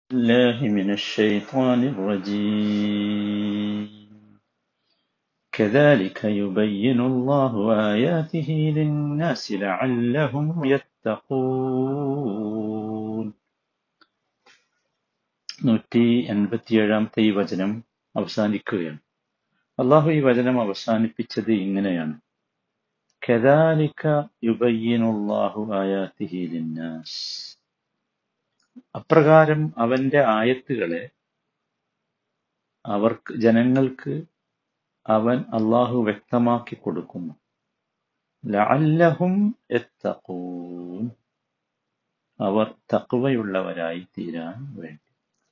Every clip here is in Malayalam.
الله من الشيطان الرجيم كذلك يبين الله آياته للناس لعلهم يتقون നൂറ്റി എൺപത്തിയേഴാമത്തെ ഈ വചനം അവസാനിക്കുകയാണ് അള്ളാഹു ഈ വചനം അവസാനിപ്പിച്ചത് ഇങ്ങനെയാണ് കദാലിക യുബയ്യിനുല്ലാഹു ആയാത്തിഹി ലിന്നാസ് അപ്രകാരം അവന്റെ ആയത്തുകളെ അവർക്ക് ജനങ്ങൾക്ക് അവൻ അള്ളാഹു വ്യക്തമാക്കി കൊടുക്കുന്നു ലഅല്ലഹും യത്തഖൂൻ അവർ തഖ്വയുള്ളവരായി തീരാൻ വേണ്ടി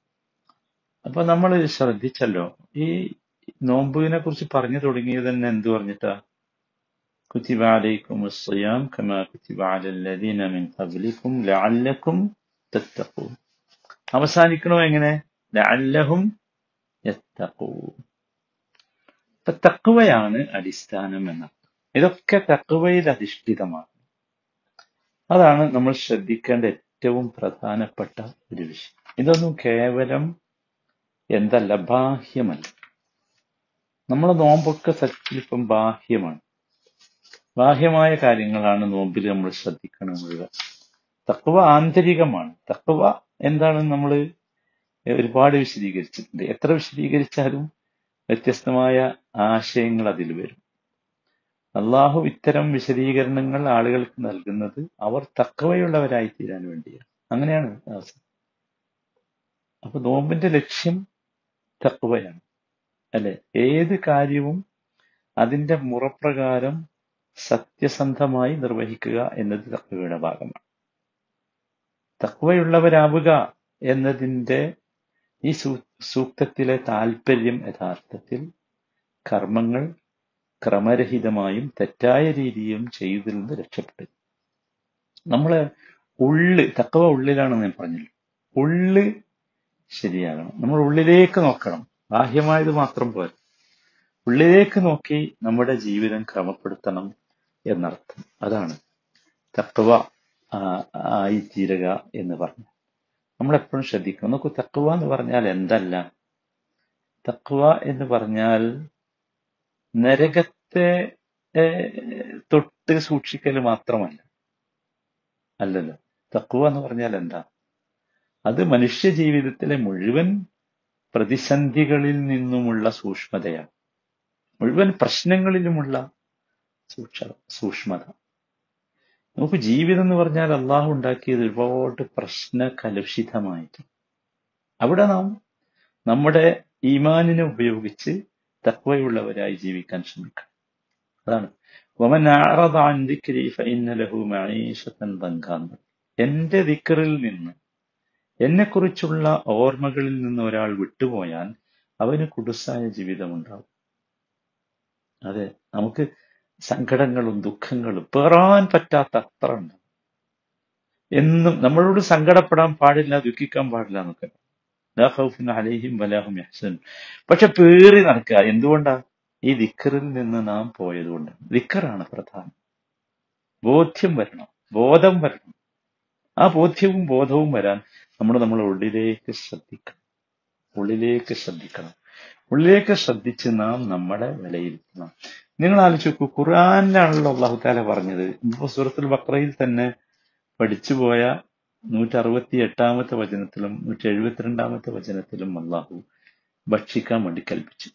അപ്പൊ നമ്മൾ ശ്രദ്ധിച്ചല്ലോ ഈ നോമ്പുവിനെ കുറിച്ച് പറഞ്ഞു തുടങ്ങിയത് തന്നെ എന്ത് പറഞ്ഞിട്ടാ കുത്തിബ അലൈക്കും الصيام كما كتب على الذين من قبلكم لعلكم تتقون അവസാനിക്കണോ എങ്ങനെ ലഅല്ലഹും യത്തഖൂൻ ഇപ്പൊ തക്വയാണ് അടിസ്ഥാനം എന്നർത്ഥം ഇതൊക്കെ തക്വയിൽ അധിഷ്ഠിതമാണ് അതാണ് നമ്മൾ ശ്രദ്ധിക്കേണ്ട ഏറ്റവും പ്രധാനപ്പെട്ട ഒരു വിഷയം ഇതൊന്നും കേവലം എന്തല്ല ബാഹ്യമല്ല നമ്മളെ നോമ്പൊക്കെ സത്യത്തിൽ ഇപ്പം ബാഹ്യമാണ് ബാഹ്യമായ കാര്യങ്ങളാണ് നോമ്പിൽ നമ്മൾ ശ്രദ്ധിക്കണം മുഴുവൻ തക്വ ആന്തരികമാണ് തക്വ എന്താണെന്ന് നമ്മൾ ഒരുപാട് വിശദീകരിച്ചിട്ടുണ്ട് എത്ര വിശദീകരിച്ചാലും വ്യത്യസ്തമായ ആശയങ്ങൾ അതിൽ വരും അള്ളാഹു ഇത്തരം വിശദീകരണങ്ങൾ ആളുകൾക്ക് നൽകുന്നത് അവർ തക്കവയുള്ളവരായി തീരാൻ വേണ്ടിയാണ് അങ്ങനെയാണ് അവസ്ഥ അപ്പൊ നോമ്പിന്റെ ലക്ഷ്യം തക്കവയാണ് അല്ലെ ഏത് കാര്യവും അതിന്റെ മുറപ്രകാരം സത്യസന്ധമായി നിർവഹിക്കുക എന്നത് തക്വയുടെ ഭാഗമാണ് തക്വയുള്ളവരാവുക എന്നതിന്റെ ഈ സൂക്തത്തിലെ താല്പര്യം യഥാർത്ഥത്തിൽ കർമ്മങ്ങൾ ക്രമരഹിതമായും തെറ്റായ രീതിയും ചെയ്തതിൽ നിന്ന് രക്ഷപ്പെടുക നമ്മള് ഉള്ള് തക്കവ ഉള്ളിലാണ് ഞാൻ പറഞ്ഞല്ലോ ഉള്ള് ശരിയാകണം നമ്മൾ ഉള്ളിലേക്ക് നോക്കണം ബാഹ്യമായത് മാത്രം പോരാ ഉള്ളിലേക്ക് നോക്കി നമ്മുടെ ജീവിതം ക്രമപ്പെടുത്തണം എന്നർത്ഥം അതാണ് തക്കവ ആയിത്തീരുക എന്ന് പറഞ്ഞു നമ്മൾ എപ്പോഴും ശ്രദ്ധിക്കണം നോക്കൂ തക്വ എന്ന് പറഞ്ഞാൽ എന്തല്ല തക്വ എന്ന് പറഞ്ഞാൽ നരകത്തെ തൊട്ട് സൂക്ഷിക്കൽ മാത്രമല്ല അല്ലല്ലോ തക്വ എന്ന് പറഞ്ഞാൽ എന്താ അത് മനുഷ്യ ജീവിതത്തിലെ മുഴുവൻ പ്രതിസന്ധികളിൽ നിന്നുമുള്ള സൂക്ഷ്മതയാണ് മുഴുവൻ പ്രശ്നങ്ങളിലുമുള്ള സൂക്ഷ സൂക്ഷ്മത നമുക്ക് ജീവിതം എന്ന് പറഞ്ഞാൽ അള്ളാഹു ഉണ്ടാക്കിയത് ഒരുപാട് പ്രശ്ന കലുഷിതമായിട്ട് അവിടെ നാം നമ്മുടെ ഈമാനിനെ ഉപയോഗിച്ച് തക്വയുള്ളവരായി ജീവിക്കാൻ ശ്രമിക്കണം അതാണ് എന്റെ ദിക്കറിൽ നിന്ന് എന്നെക്കുറിച്ചുള്ള ഓർമ്മകളിൽ നിന്ന് ഒരാൾ വിട്ടുപോയാൽ അവന് കുടുസായ ജീവിതമുണ്ടാവും അതെ നമുക്ക് സങ്കടങ്ങളും ദുഃഖങ്ങളും പേറാൻ പറ്റാത്ത അത്ര ഉണ്ട് എന്നും നമ്മളോട് സങ്കടപ്പെടാൻ പാടില്ല ദുഃഖിക്കാൻ പാടില്ല എന്നൊക്കെ അലഹിം വലാഹും യഹ്സൻ പക്ഷെ പേറി നടക്കുക എന്തുകൊണ്ടാ ഈ ദിക്കറിൽ നിന്ന് നാം പോയതുകൊണ്ട് ദിക്കറാണ് പ്രധാനം ബോധ്യം വരണം ബോധം വരണം ആ ബോധ്യവും ബോധവും വരാൻ നമ്മൾ നമ്മുടെ ഉള്ളിലേക്ക് ശ്രദ്ധിക്കണം ഉള്ളിലേക്ക് ശ്രദ്ധിക്കണം ഉള്ളിലേക്ക് ശ്രദ്ധിച്ച് നാം നമ്മളെ വിലയിരുത്തണം നിങ്ങൾ ആലോചിച്ച് നോക്കൂ ഖുർആാനിലാണല്ലോ അള്ളാഹു താല പറഞ്ഞത് ഇപ്പൊ സൂറത്തുൽ ബക്രയിൽ തന്നെ പഠിച്ചുപോയ നൂറ്റി അറുപത്തി എട്ടാമത്തെ വചനത്തിലും നൂറ്റി എഴുപത്തിരണ്ടാമത്തെ വചനത്തിലും അള്ളാഹു ഭക്ഷിക്കാൻ വേണ്ടി കൽപ്പിച്ചു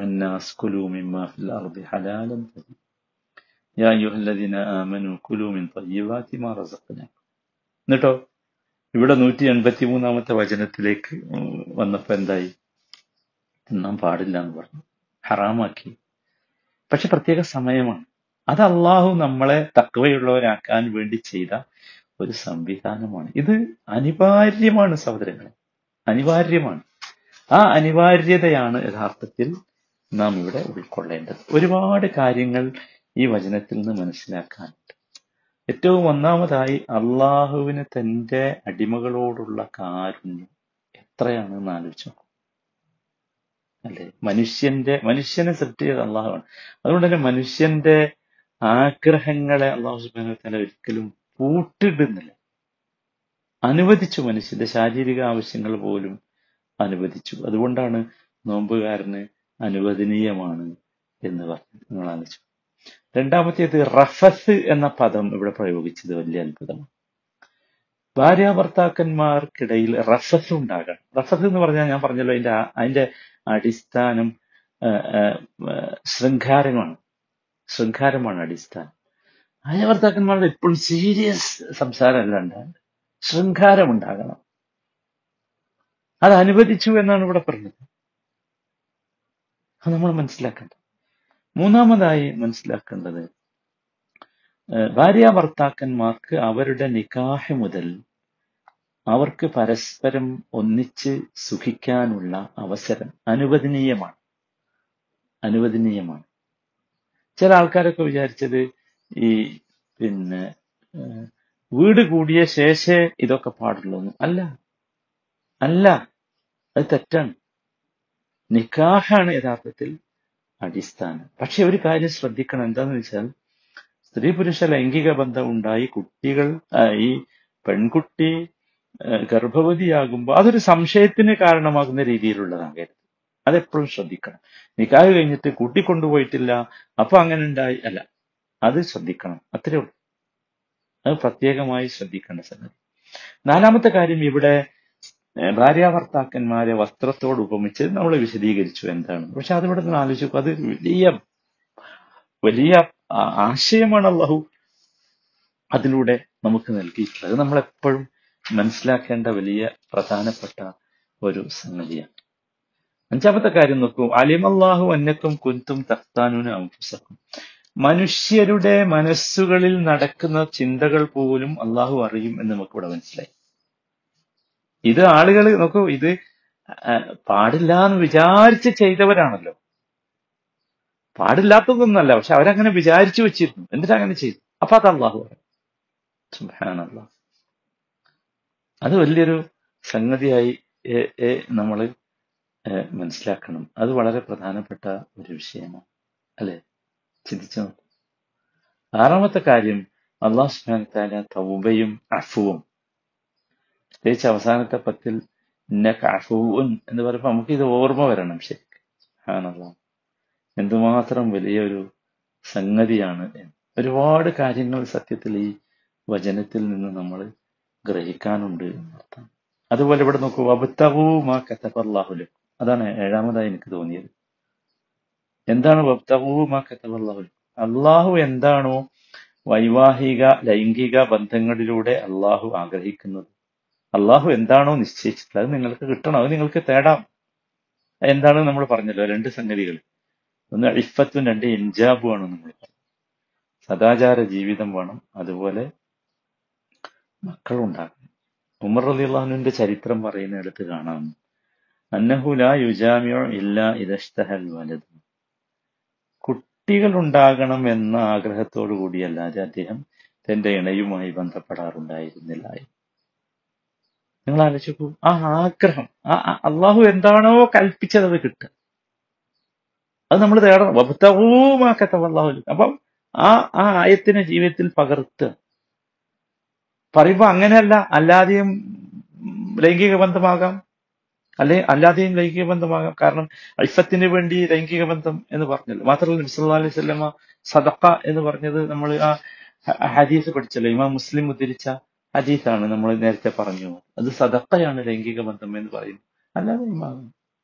എന്നിട്ടോ ഇവിടെ നൂറ്റി എൺപത്തി മൂന്നാമത്തെ വചനത്തിലേക്ക് വന്നപ്പോ എന്തായി തിന്നാൻ പാടില്ല എന്ന് പറഞ്ഞു ഹറാമാക്കി പക്ഷെ പ്രത്യേക സമയമാണ് അത് അള്ളാഹു നമ്മളെ തക്കവയുള്ളവരാക്കാൻ വേണ്ടി ചെയ്ത ഒരു സംവിധാനമാണ് ഇത് അനിവാര്യമാണ് സഹോദരങ്ങളെ അനിവാര്യമാണ് ആ അനിവാര്യതയാണ് യഥാർത്ഥത്തിൽ നാം ഇവിടെ ഉൾക്കൊള്ളേണ്ടത് ഒരുപാട് കാര്യങ്ങൾ ഈ വചനത്തിൽ നിന്ന് മനസ്സിലാക്കാനുണ്ട് ഏറ്റവും ഒന്നാമതായി അള്ളാഹുവിന് തന്റെ അടിമകളോടുള്ള കാരുണ്യം എത്രയാണെന്ന് ആലോചിച്ചു അല്ലെ മനുഷ്യന്റെ മനുഷ്യനെ സൃഷ്ടിച്ചത് അള്ളാഹുവാണ് അതുകൊണ്ട് തന്നെ മനുഷ്യന്റെ ആഗ്രഹങ്ങളെ അള്ളാഹു സുബാന തല ഒരിക്കലും പൂട്ടിടുന്നില്ല അനുവദിച്ചു മനുഷ്യന്റെ ശാരീരിക ആവശ്യങ്ങൾ പോലും അനുവദിച്ചു അതുകൊണ്ടാണ് നോമ്പുകാരന് അനുവദനീയമാണ് എന്ന് പറഞ്ഞു നിങ്ങൾ ആലോചിച്ചു രണ്ടാമത്തേത് റഫസ് എന്ന പദം ഇവിടെ പ്രയോഗിച്ചത് വലിയ അത്ഭുതമാണ് ഭാര്യ ഭർത്താക്കന്മാർക്കിടയിൽ റഫസ് ഉണ്ടാകണം റഫസ് എന്ന് പറഞ്ഞാൽ ഞാൻ പറഞ്ഞല്ലോ അതിന്റെ ആ- അതിന്റെ അടിസ്ഥാനം ആ, ആ, ആ, ശൃംഗാരമാണ് ശൃംഗാരമാണ് അടിസ്ഥാനം ഭാര്യ ഭർത്താക്കന്മാരുടെ എപ്പോഴും സീരിയസ് സംസാരമല്ല ഉണ്ടാകേണ്ടത് ശൃംഗാരം ഉണ്ടാകണം അത് അനുവദിച്ചു എന്നാണ് ഇവിടെ പറഞ്ഞത് അത് നമ്മൾ മനസ്സിലാക്കേണ്ടത് മൂന്നാമതായി മനസ്സിലാക്കേണ്ടത് ഏഹ് ഭാര്യ ഭർത്താക്കന്മാർക്ക് അവരുടെ നിക്കാഹ് മുതൽ അവർക്ക് പരസ്പരം ഒന്നിച്ച് സുഖിക്കാനുള്ള അവസരം അനുവദനീയമാണ് അനുവദനീയമാണ് ചില ആൾക്കാരൊക്കെ വിചാരിച്ചത് ഈ പിന്നെ ഏഹ് വീട് കൂടിയ ശേഷേ ഇതൊക്കെ പാടുള്ളൂ അല്ല അല്ല അത് തെറ്റാണ് നിക്കാഹാണ് യഥാർത്ഥത്തിൽ അടിസ്ഥാനം പക്ഷെ ഒരു കാര്യം ശ്രദ്ധിക്കണം എന്താന്ന് വെച്ചാൽ സ്ത്രീ പുരുഷ ലൈംഗിക ബന്ധം ഉണ്ടായി കുട്ടികൾ ആ, ഈ പെൺകുട്ടി ആ, ഗർഭവതിയാകുമ്പോൾ അതൊരു സംശയത്തിന് കാരണമാകുന്ന രീതിയിലുള്ളതാകരുത് അതെപ്പോഴും ശ്രദ്ധിക്കണം നിക്കാഹ് കഴിഞ്ഞിട്ട് കൂട്ടിക്കൊണ്ടുപോയിട്ടില്ല അപ്പൊ അങ്ങനെ ഉണ്ടായി അല്ല അത് ശ്രദ്ധിക്കണം അത്രേ ഉള്ളൂ അത് പ്രത്യേകമായി ശ്രദ്ധിക്കേണ്ട സംഗതി നാലാമത്തെ കാര്യം ഇവിടെ ഏഹ് ഭാര്യ ഭർത്താക്കന്മാരെ വസ്ത്രത്തോട് ഉപമിച്ച് നമ്മൾ വിശദീകരിച്ചു എന്താണ് പക്ഷെ അതിവിടെ നിന്ന് ആലോചിച്ചു അത് വലിയ വലിയ ആ- ആശയമാണ് അള്ളാഹു അതിലൂടെ നമുക്ക് നൽകിയിട്ടുള്ളത് അത് നമ്മൾ എപ്പോഴും മനസ്സിലാക്കേണ്ട വലിയ പ്രധാനപ്പെട്ട ഒരു സംഗതിയാണ് അഞ്ചാമത്തെ കാര്യം നോക്കൂ അലിമല്ലാഹു അന്നക്കും കുന്തും തഖ്താനൂന അംഫുസക്കും മനുഷ്യരുടെ മനസ്സുകളിൽ നടക്കുന്ന ചിന്തകൾ പോലും അള്ളാഹു അറിയും എന്ന് നമുക്ക് ഇവിടെ മനസ്സിലായി ഇത് ആളുകൾ നോക്കൂ ഇത് ആ, പാടില്ല എന്ന് വിചാരിച്ച് ചെയ്തവരാണല്ലോ പാടില്ലാത്തതൊന്നല്ല പക്ഷെ അവരങ്ങനെ വിചാരിച്ചു വെച്ചിരുന്നു എന്നിട്ട് അങ്ങനെ ചെയ്തു അപ്പൊ അത് അള്ളാഹു പറയും സുബ്ഹാനല്ലാഹ് അത് വലിയൊരു സംഗതിയായി നമ്മൾ മനസ്സിലാക്കണം അത് വളരെ പ്രധാനപ്പെട്ട ഒരു വിഷയമാണ് അല്ലെ ചിന്തിച്ചു നോക്കൂ ആറാമത്തെ കാര്യം അള്ളാഹു സുബ്ഹാനഹു വതആല തൗബയും അഫുവും പ്രത്യേകിച്ച് അവസാനത്തെ പത്തിൽ ഇന്നക അഫുവുൻ എന്ന് പറയുമ്പോൾ നമുക്ക് ഇത് ഓർമ്മ വരണം ശരിക്കും സുബ്ഹാനല്ലാഹ് എന്തുമാത്രം വലിയൊരു സംഗതിയാണ് എന്ന്. ഒരുപാട് കാര്യങ്ങൾ സത്യത്തിൽ ഈ വചനത്തിൽ നിന്ന് നമ്മൾ ഗ്രഹിക്കാനുണ്ട് എന്നർത്ഥം അതുപോലെ ഇവിടെ നോക്കൂ വബ്തഗൂ മാ കതബല്ലാഹു ലക്കും അതാണ് ഏഴാമതായി എനിക്ക് തോന്നിയത് എന്താണ് വബ്തഗൂ മാ കതബല്ലാഹു ലക്കും അള്ളാഹു എന്താണോ വൈവാഹിക ലൈംഗിക ബന്ധങ്ങളിലൂടെ അള്ളാഹു ആഗ്രഹിക്കുന്നത് അള്ളാഹു എന്താണോ നിശ്ചയിച്ചിട്ടുള്ളത് അത് നിങ്ങൾക്ക് കിട്ടണം അത് നിങ്ങൾക്ക് തേടാം എന്താണ് നമ്മൾ പറഞ്ഞല്ലോ രണ്ട് സംഗതികൾ ഒന്ന് ഇഫത്തും രണ്ട് ഇൻജാബുമാണ് നമ്മൾ പറഞ്ഞത് സദാചാര ജീവിതം വേണം അതുപോലെ മക്കളുണ്ടാകണം ഉമർ അലി അള്ളാഹുവിന്റെ ചരിത്രം പറയുന്നിടത്ത് കാണാം അന്നഹു ലാ യുജാമിയോ ഇല്ല ഇതഷ്ടഹൽ വലത് കുട്ടികൾ ഉണ്ടാകണം എന്ന ആഗ്രഹത്തോടു കൂടിയല്ലാതെ അദ്ദേഹം തന്റെ ഇണയുമായി ബന്ധപ്പെടാറുണ്ടായിരുന്നില്ല നിങ്ങൾ ആലോചിക്കൂ ആ ആഗ്രഹം ആ ആ- അള്ളാഹു എന്താണോ കൽപ്പിച്ചത് അത് കിട്ടുക അത് നമ്മൾ തേടണം വബ്തഗൂമാക്കത്ത അള്ളാഹു അപ്പം ആ ആ ആയത്തിനെ ജീവിതത്തിൽ പകർത്തുക പറയുമ്പോ അങ്ങനെയല്ല അല്ലാതെയും ഉം, ലൈംഗിക ബന്ധമാകാം അല്ലെ അല്ലാതെയും ലൈംഗിക ബന്ധമാകാം കാരണം ഐഫത്തിന് വേണ്ടി ലൈംഗിക ബന്ധം എന്ന് പറഞ്ഞല്ലോ മാത്രമല്ല നബിസല്ലാ അലൈഹി സ്വലമ സദക്ക എന്ന് പറഞ്ഞത് നമ്മൾ ആ ഹ- ഹദീസ് പഠിച്ചല്ലോ ഇമാം മുസ്ലിം ഉദ്ധരിച്ച ഹദീസാണ് നമ്മൾ നേരത്തെ പറഞ്ഞു അത് സദക്കയാണ് ലൈംഗിക ബന്ധം എന്ന് പറയുന്നു അല്ലാതെ ഇമാം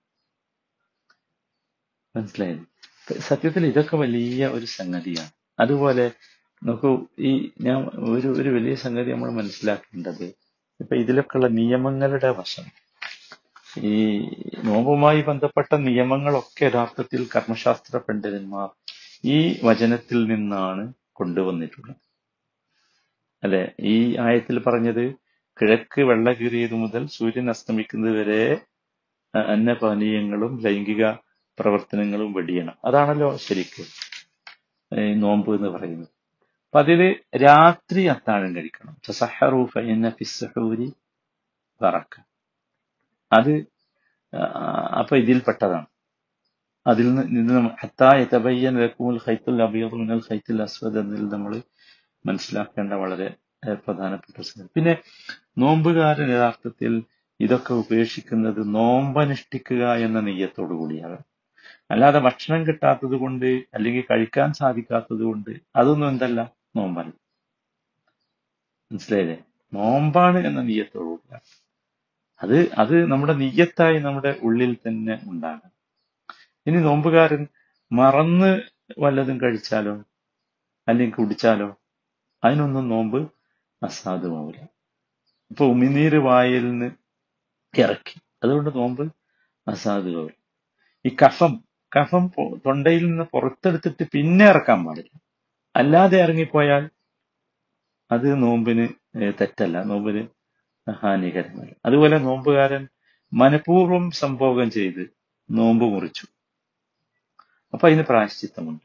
മനസ്സിലായത് സത്യത്തിൽ ഇതൊക്കെ വലിയ ഒരു സംഗതിയാണ് അതുപോലെ നോക്കൂ ഈ ഞാൻ ഒരു ഒരു വലിയ സംഗതി നമ്മൾ മനസ്സിലാക്കേണ്ടത് ഇപ്പൊ ഇതിലൊക്കെയുള്ള നിയമങ്ങളുടെ വശം ഈ നോമ്പുമായി ബന്ധപ്പെട്ട നിയമങ്ങളൊക്കെ യഥാർത്ഥത്തിൽ കർമ്മശാസ്ത്ര പണ്ഡിതന്മാർ ഈ വചനത്തിൽ നിന്നാണ് കൊണ്ടുവന്നിട്ടുള്ളത് അല്ലെ ഈ ആയത്തിൽ പറഞ്ഞത് കിഴക്ക് വെള്ള കീറിയത് മുതൽ സൂര്യൻ അസ്തമിക്കുന്നത് വരെ അ- അന്നപാനീയങ്ങളും ലൈംഗിക പ്രവർത്തനങ്ങളും വെടിയണം അതാണല്ലോ ശരിക്കും ഈ നോമ്പ് എന്ന് പറയുന്നത് അപ്പൊ അതില് രാത്രി അത്താഴം കഴിക്കണം തസഹറു ഫഇന്ന ഫിസ്സുഹൂരി ബറക്ക അത് ആ, അപ്പൊ ഇതിൽപ്പെട്ടതാണ് അതിൽ നിന്ന് ഹത്താ യതബയ്യൻ ലക്കുമുൽ ഖൈത്തുൽ അബിയദ് മിനൽ ഖൈത്തുൽ അസ്വദ് എന്നതിൽ നമ്മൾ മനസ്സിലാക്കേണ്ട വളരെ ഏഹ്, പ്രധാനപ്പെട്ട സംഗതി പിന്നെ നോമ്പുകാരൻ യഥാർത്ഥത്തിൽ ഇതൊക്കെ ഉപേക്ഷിക്കുന്നത് നോമ്പനുഷ്ഠിക്കുക എന്ന നെയ്യത്തോടു കൂടിയാണ് അല്ലാതെ ഭക്ഷണം കിട്ടാത്തത് കൊണ്ട് അല്ലെങ്കിൽ കഴിക്കാൻ സാധിക്കാത്തത് കൊണ്ട് അതൊന്നും എന്തല്ല നോമ്പല്ല മനസ്സിലായില്ലേ നോമ്പാണ് എന്ന നെയ്യത്തോടു കൂടിയാണ് അത് അത് നമ്മുടെ നെയ്യത്തായി നമ്മുടെ ഉള്ളിൽ തന്നെ ഉണ്ടാകണം ഇനി നോമ്പുകാരൻ മറന്ന് വല്ലതും കഴിച്ചാലോ അല്ലെങ്കിൽ കുടിച്ചാലോ അതിനൊന്നും നോമ്പ് അസാധുമാവില്ല ഇപ്പൊ ഉമിനീര് വായിൽ നിന്ന് ഇറക്കി അതുകൊണ്ട് നോമ്പ് അസാധുവാവില്ല ഈ കഫം കഫം പൊ- തൊണ്ടയിൽ നിന്ന് പുറത്തെടുത്തിട്ട് പിന്നെ ഇറക്കാൻ പാടില്ല അല്ലാതെ ഇറങ്ങിപ്പോയാൽ അത് നോമ്പിന് ഏഹ് തെറ്റല്ല നോമ്പിന് ഹാനികരമല്ല അതുപോലെ നോമ്പുകാരൻ മനഃപൂർവ്വം സംഭോഗം ചെയ്ത് നോമ്പ് മുറിച്ചു അപ്പൊ അതിന് പ്രായശ്ചിത്തമുണ്ട്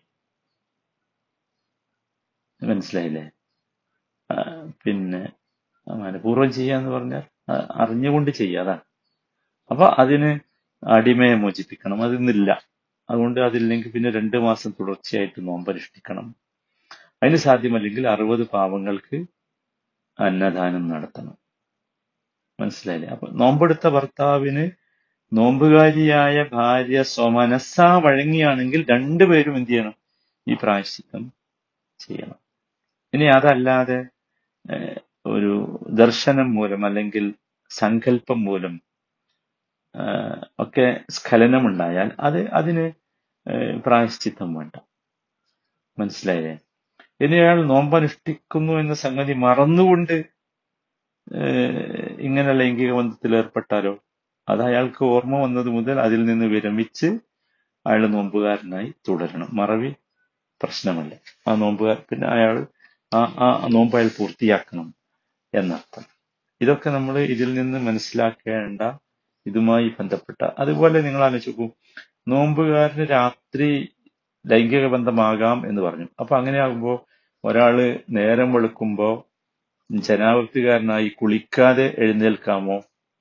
മനസ്സിലായില്ലേ ആ, പിന്നെ മനഃപൂർവ്വം ചെയ്യാന്ന് പറഞ്ഞാൽ ആ, അറിഞ്ഞുകൊണ്ട് ചെയ്യുക അതാണ് അപ്പൊ അതിന് അടിമയെ മോചിപ്പിക്കണം അതിന്നില്ല അതുകൊണ്ട് അതില്ലെങ്കിൽ പിന്നെ രണ്ട് മാസം തുടർച്ചയായിട്ട് നോമ്പനുഷ്ഠിക്കണം അതിന് സാധ്യമല്ലെങ്കിൽ അറുപത് പാവങ്ങൾക്ക് അന്നദാനം നടത്തണം മനസ്സിലായില്ലേ അപ്പൊ നോമ്പെടുത്ത ഭർത്താവിന് നോമ്പുകാരിയായ ഭാര്യ സ്വമനസ്സാ വഴങ്ങിയാണെങ്കിൽ രണ്ടുപേരും എന്ത് ചെയ്യണം ഈ പ്രായശ്ചിത്തം ചെയ്യണം ഇനി അതല്ലാതെ ഏഹ്, ഒരു ദർശനം മൂലം അല്ലെങ്കിൽ സങ്കല്പം മൂലം ആഹ്, ഒക്കെ സ്ഖലനമുണ്ടായാൽ അത് അതിന് ഏഹ്, പ്രായശ്ചിത്തം വേണ്ട മനസ്സിലായില്ലേ ഇനി അയാൾ നോമ്പനുഷ്ഠിക്കുന്നു എന്ന സംഗതി മറന്നുകൊണ്ട് ഏഹ്, ഇങ്ങനെ ലൈംഗിക ബന്ധത്തിൽ ഏർപ്പെട്ടാലോ അത് അയാൾക്ക് ഓർമ്മ വന്നത് മുതൽ അതിൽ നിന്ന് വിരമിച്ച് അയാൾ നോമ്പുകാരനായി തുടരണം മറവി പ്രശ്നമല്ല ആ നോമ്പുകാർ പിന്നെ അയാൾ ആ ആ നോമ്പ് അയാൾ പൂർത്തിയാക്കണം എന്നർത്ഥം ഇതൊക്കെ നമ്മൾ ഇതിൽ നിന്ന് മനസ്സിലാക്കേണ്ട ഇതുമായി ബന്ധപ്പെട്ട അതുപോലെ നിങ്ങൾ ആലോചിച്ച് നോക്കൂ നോമ്പുകാരന് രാത്രി ലൈംഗിക ബന്ധമാകാം എന്ന് പറഞ്ഞു അപ്പൊ അങ്ങനെയാകുമ്പോ ഒരാള് നേരം വെളുക്കുമ്പോ ജനാവക്തികാരനായി കുളിക്കാതെ എഴുന്നേൽക്കാമോ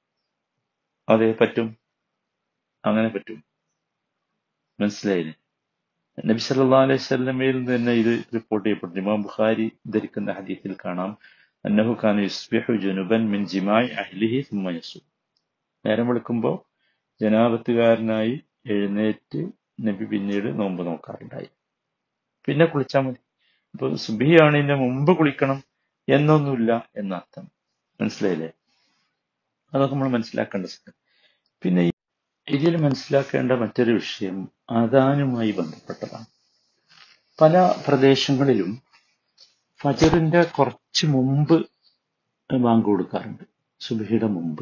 അതെ പറ്റും അങ്ങനെ പറ്റും മനസ്സിലായില്ലേ നബി സല്ലല്ലാഹു അലൈഹി വസല്ലമയിൽ നിന്ന് തന്നെ ഇത് റിപ്പോർട്ട് ചെയ്യപ്പെട്ടു ഇമാം ബുഖാരി ധരിക്കുന്ന ഹദീസിൽ കാണാം അന്നഹു ഖാന യുസ്ബിഹു ജുനുബൻ മിൻ ജിമായി അഹ്ലിഹി സുമ്മ യസു നേരം വെളുക്കുമ്പോൾ ജനാപത്തുകാരനായി എഴുന്നേറ്റ് നബി പിന്നീട് നോമ്പ് നോക്കാറുണ്ടായി പിന്നെ കുളിച്ചാൽ മതി ഇപ്പൊ സുബിയാണിന്റെ മുമ്പ് കുളിക്കണം എന്നൊന്നുമില്ല എന്നർത്ഥം മനസ്സിലായില്ലേ അതൊക്കെ നമ്മൾ മനസ്സിലാക്കേണ്ട സംഗതി. പിന്നെ ഈ- ഇതിൽ മനസ്സിലാക്കേണ്ട മറ്റൊരു വിഷയം അദാനുമായി ബന്ധപ്പെട്ടതാണ് പല പ്രദേശങ്ങളിലും ഫജറിന്റെ കുറച്ച് മുമ്പ് ബാങ്ക് കൊടുക്കാറുണ്ട് സുബഹിയുടെ മുമ്പ്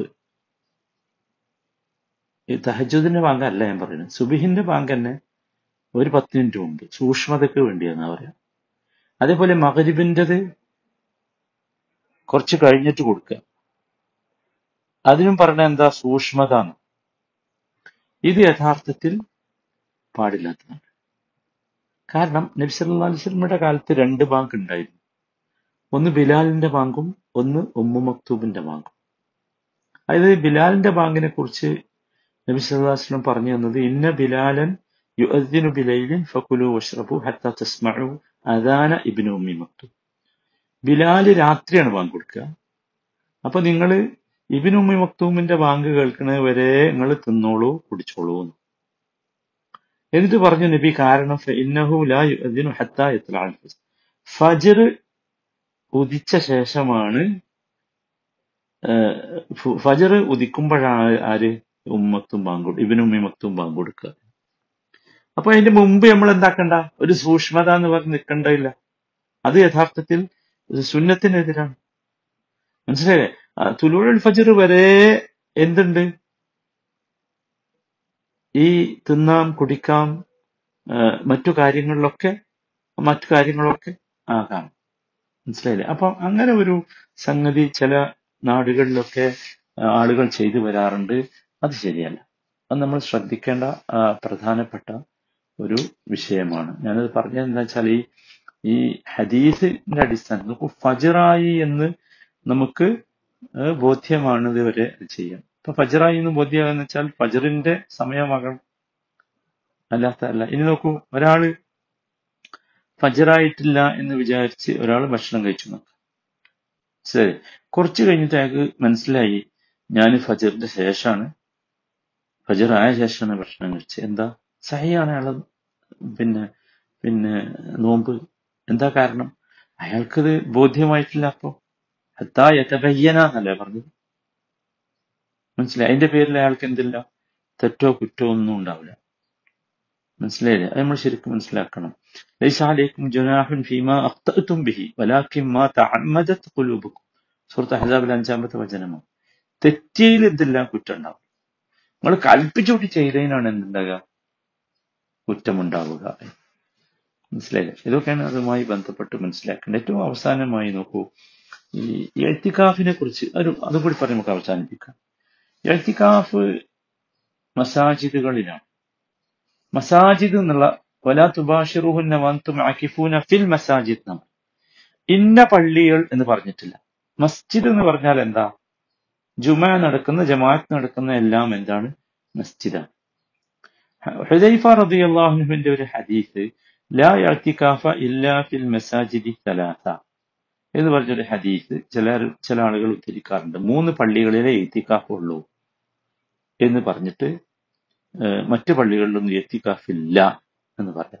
ഈ തഹജുദിന്റെ ബാങ്ക് അല്ല ഞാൻ പറയുന്നത് സുബിഹിന്റെ ബാങ്ക് തന്നെ ഒരു പത്ത് മിനിറ്റ് മുമ്പ് സൂക്ഷ്മതയ്ക്ക് വേണ്ടിയാന്നാ പറയാം അതേപോലെ മകരിബിൻ്റെത് കുറച്ച് കഴിഞ്ഞിട്ട് കൊടുക്കുക അതിനും പറഞ്ഞ എന്താ സൂക്ഷ്മത എന്ന്. ഇത് യഥാർത്ഥത്തിൽ പാടില്ലാത്തതാണ് കാരണം നബി സല്ലല്ലാഹു അലൈഹി വസല്ലമയുടെ കാലത്ത് രണ്ട് ബാങ്ക് ഉണ്ടായിരുന്നു ഒന്ന് ബിലാലിന്റെ ബാങ്കും ഒന്ന് ഉമ്മു മക്തൂബിന്റെ ബാങ്കും അതായത് ബിലാലിന്റെ ബാങ്കിനെ കുറിച്ച് നബി സല്ലല്ലാഹു അലൈഹി വസല്ലം പറഞ്ഞു തന്നത് ഇന്ന ബിലാലൻ യുഅദ്ദിനു ബിലൈലിൻ ഫകുലു വഷ്റബു ഹത്താ തസ്മഉ അദാന ഇബ്നു ഉമ്മി മക്തൂം ബിലാല് രാത്രിയാണ് ബാങ്ക് കൊടുക്കുക അപ്പൊ നിങ്ങൾ ഇബിൻ ഉമ്മി മക്തൂമിന്റെ ബാങ്ക് കേൾക്കുന്നത് വരെ നിങ്ങൾ തിന്നോളൂ കുടിച്ചോളൂ എന്ന് എന്നിട്ട് പറഞ്ഞു നബി കാരണം ഫഇന്നഹു ലാ യുഅദ്ദിനു ഹത്താ യത്ലഅൽ ഫജ്ർ ഫജ്ർ ഉദിച്ച ശേഷമാണ് ഏഹ്, ഫു- ഫജ്ർ ഉദിക്കുമ്പോഴാണ് ആര് ഉമ്മത്തും ബാങ്ക് ഇബിൻ ഉമ്മി മക്തും ബാങ്ക് കൊടുക്കുക അപ്പൊ അതിന്റെ മുമ്പ് നമ്മൾ എന്താക്കണ്ട ഒരു സൂക്ഷ്മത എന്ന് പറഞ്ഞ് നിൽക്കണ്ടില്ല അത് യഥാർത്ഥത്തിൽ സുന്നത്തിനെതിരാണ് മനസ്സിലായില്ലേ ആ, തുലൂഴുൽ ഫജ്ർ വരെ എന്തുണ്ട് ഈ തിന്നാം കുടിക്കാം ആ, മറ്റു കാര്യങ്ങളിലൊക്കെ മറ്റു കാര്യങ്ങളൊക്കെ ആകാം മനസ്സിലായില്ലേ അപ്പൊ അങ്ങനെ ഒരു സംഗതി ചില നാടുകളിലൊക്കെ ആ, ആളുകൾ ചെയ്തു വരാറുണ്ട് അത് ശരിയല്ല അത് നമ്മൾ ശ്രദ്ധിക്കേണ്ട ആ, പ്രധാനപ്പെട്ട ഒരു വിഷയമാണ് ഞാനത് പറഞ്ഞത് എന്താ വെച്ചാൽ ഈ ഈ ഹദീസിന്റെ അടിസ്ഥാനം നോക്കൂ ഫജറായി എന്ന് നമുക്ക് ഏഹ് ബോധ്യമാണ് ഇതുവരെ ചെയ്യാം ഇപ്പൊ ഫജറായി എന്ന് ബോധ്യമാകുന്ന വെച്ചാൽ ഫജറിന്റെ സമയമാകണം അല്ലാത്ത അല്ല ഇനി നോക്കൂ ഒരാള് ഫജറായിട്ടില്ല എന്ന് വിചാരിച്ച് ഒരാൾ ഭക്ഷണം കഴിച്ചു നോക്കാം ശരി കുറച്ച് കഴിഞ്ഞിട്ട് അയാൾക്ക് മനസ്സിലായി ഞാൻ ഫജറിന്റെ ശേഷമാണ് ഫജർ ആയ ശേഷമാണ് ഭക്ഷണം കഴിച്ചത് എന്താ സഹിയാണ് അയാൾ പിന്നെ പിന്നെ നോമ്പ് എന്താ കാരണം അയാൾക്കത് ബോധ്യമായിട്ടില്ല അപ്പോ ഹത്താ യതബയ്യന എന്നല്ലേ പറഞ്ഞത് മനസ്സിലായി അതിന്റെ പേരിൽ അയാൾക്ക് എന്തില്ല തെറ്റോ കുറ്റോ ഒന്നും ഉണ്ടാവില്ല മനസ്സിലായില്ലേ അത് നമ്മൾ ശരിക്കും മനസ്സിലാക്കണം ലൈസ അലൈക്കും ജുനാഹുൻ ഫീമാ അഖ്തഅതും ബിഹി വലാകിൻ മാ തഅമ്മദത് ഖുലൂബുക്കും സൂറത്ത് അഹ്സാബിലെ അഞ്ചാമത്തെ വചനമാണ് തെറ്റിയിൽ എന്തെല്ലാം കുറ്റം ഉണ്ടാവും നമ്മൾ കൽപ്പിച്ചുകൂട്ടി ചെയ്തതിനാണ് എന്തുണ്ടാകുക കുറ്റമുണ്ടാവുക മനസ്സിലായില്ലേ ഇതൊക്കെയാണ് അതുമായി ബന്ധപ്പെട്ട് മനസ്സിലാക്കേണ്ടത് ഏറ്റവും അവസാനമായി നോക്കൂ ഈ എഴുത്തിക്കാഫിനെ കുറിച്ച് ഒരു അതും കൂടി പറഞ്ഞ് നമുക്ക് അവസാനിപ്പിക്കാം എഴുത്തിക്കാഫ് മസാജിദുകളിലാണ് മസാജിദ് എന്നുള്ള വലാ തുബാഷിറുഹുന്ന വന്തും ആക്കിഫൂന ഫിൽ മസാജിദ് എന്നാണ് ഇന്ന പള്ളികൾ എന്ന് പറഞ്ഞിട്ടില്ല മസ്ജിദ് എന്ന് പറഞ്ഞാൽ എന്താ ജുമ നടക്കുന്ന ജമാഅത്ത് നടക്കുന്ന എല്ലാം എന്താണ് മസ്ജിദാണ് ഹുദൈഫ റളിയല്ലാഹുവിന്റെ ഒരു ഹദീസ് ലാ യഅ്തികാഫ ഇല്ലാ ഫിൽ മസാജിദി തലാത്ത എന്ന് പറഞ്ഞൊരു ഹദീസ് ചില ചില ആളുകൾ ഉദ്ധരിക്കാറുണ്ട് മൂന്ന് പള്ളികളിലെ എത്തിക്കാഫ് ഉള്ളൂ എന്ന് പറഞ്ഞിട്ട് ഏഹ് മറ്റു പള്ളികളിലൊന്നും എത്തിക്കാഫില്ല എന്ന് പറയാം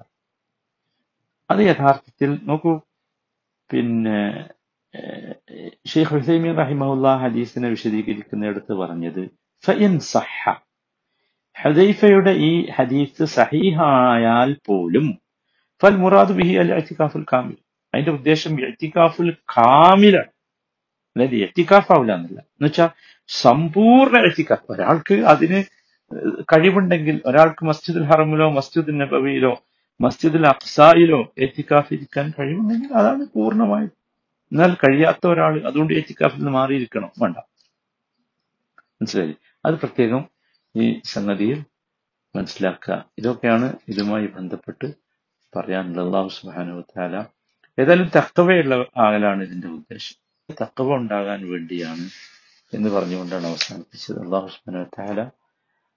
അത് യഥാർത്ഥത്തിൽ നോക്കൂ പിന്നെ ഏഹ്, ഷെയ്ഖ് ഹുസൈമീൻ റഹിമഹുല്ല ഹദീസിനെ വിശദീകരിക്കുന്നിടത്ത് പറഞ്ഞത് ഫഇൻ സഹ ഹദൈഫയുടെ ഈ ഹദീസ് സഹീഹായാൽ പോലും ഫൽ മുറാദ് ബിഹി അൽ ഇഅ്തികാഫുൽ കാമിൽ അതിന്റെ ഉദ്ദേശം ഇഅ്തികാഫുൽ കാമിലാണ് അതായത് ഇഅ്തികാഫ് ആവില്ല എന്നല്ല എന്നുവെച്ചാൽ സമ്പൂർണ്ണ ഇഅ്തികാഫ് ഒരാൾക്ക് അതിന് കഴിവുണ്ടെങ്കിൽ ഒരാൾക്ക് മസ്ജിദുൽ ഹറമിലോ മസ്ജിദുൽ നബവിയിലോ മസ്ജിദുൽ അഖ്സായിലോ എത്തിക്കാഫ് ഇരിക്കാൻ കഴിവുണ്ടെങ്കിൽ അതാണ് പൂർണ്ണമായും എന്നാൽ കഴിയാത്ത ഒരാൾ അതുകൊണ്ട് എത്തിക്കാഫിൽ നിന്ന് മാറിയിരിക്കണം വേണ്ട മനസ്സിലായി അത് പ്രത്യേകം ഈ സംഗതിയിൽ മനസ്സിലാക്കുക ഇതൊക്കെയാണ് ഇതുമായി ബന്ധപ്പെട്ട് പറയാനുള്ളത് അള്ളാഹു സുബ്ഹാനഹു വതആല ഏതായാലും തക്കവയുള്ള ആകലാണ് ഇതിന്റെ ഉദ്ദേശം തക്കവ ഉണ്ടാകാൻ വേണ്ടിയാണ് എന്ന് പറഞ്ഞുകൊണ്ടാണ് അവസാനിപ്പിച്ചത് അള്ളാഹു സുബ്ഹാനഹു വതആല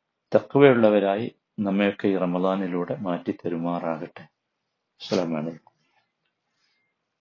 തക്കവയുള്ളവരായി നമ്മയൊക്കെ ഈ റമദാനിലൂടെ മാറ്റി തരുമാറാകട്ടെ അസ്സലാമു അലൈക്കും